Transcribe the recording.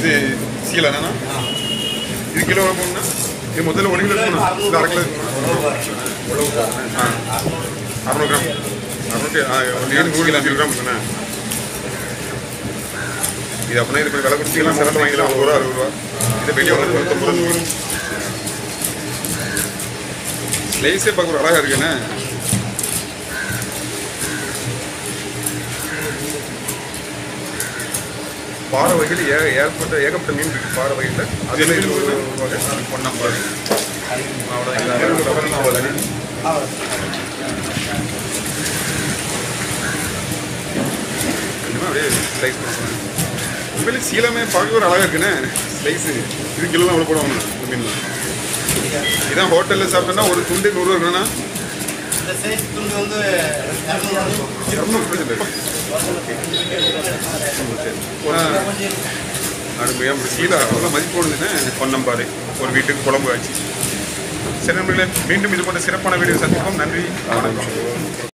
இது சீலா என்னண்ணா இது கிலோ எவ்வளோ போகணும்னா இது முதல்ல ஒரு கிலோ இருக்கணும் இது அரை கிலோ இருக்கணும் ஆ அறுநூறு கிராம் அறுநூற்றி ஏழு நூறு கிலோ அஞ்சு கிராம் இருக்குண்ணே இது அப்படின்னா இது விலை கொடுத்தீங்கன்னா சிறந்த வாங்கிக்கலாம் ஐம்பது ரூபா அறுபது ரூபா இது வெளியே வந்து நூற்றம்பது ரூபா ஸ்லைஸே பார்க்குற அழகாக இருக்குண்ணே பாறை வகையில் ஏ ஏற்பட்ட ஏகப்பட்ட மீன் இருக்கு பாறை வகையில் அதில் இது ஒரு வகை பொன்னம்பாறை அவ்வளோதான் அப்படியே ஸ்லைஸ் பண்ணுவாங்க உண்மையிலே சீலமே பார்க்க ஒரு அழகாக இருக்குண்ணே ஸ்லைஸு இது கிலோ அவ்வளோ போடுவாங்க இந்த மீன்லாம் இதான் ஹோட்டலில் சாப்பிட்டோன்னா ஒரு துண்டு நூறுரூவா இருக்குன்னா இந்த சைஸ் துண்டு வந்து இரநூறு இரநூறு பிரச்சனை அருமையாக சீலா அவ்வளோ மதிப்பு உள்ளதுன்னு பொன்னம்பாறை ஒரு வீட்டுக்கு குழம்பு ஆச்சு சரி நண்பர்களே மீண்டும் இது போன்ற சிறப்பான வீடியோ சந்திப்போம் நன்றி வணக்கம்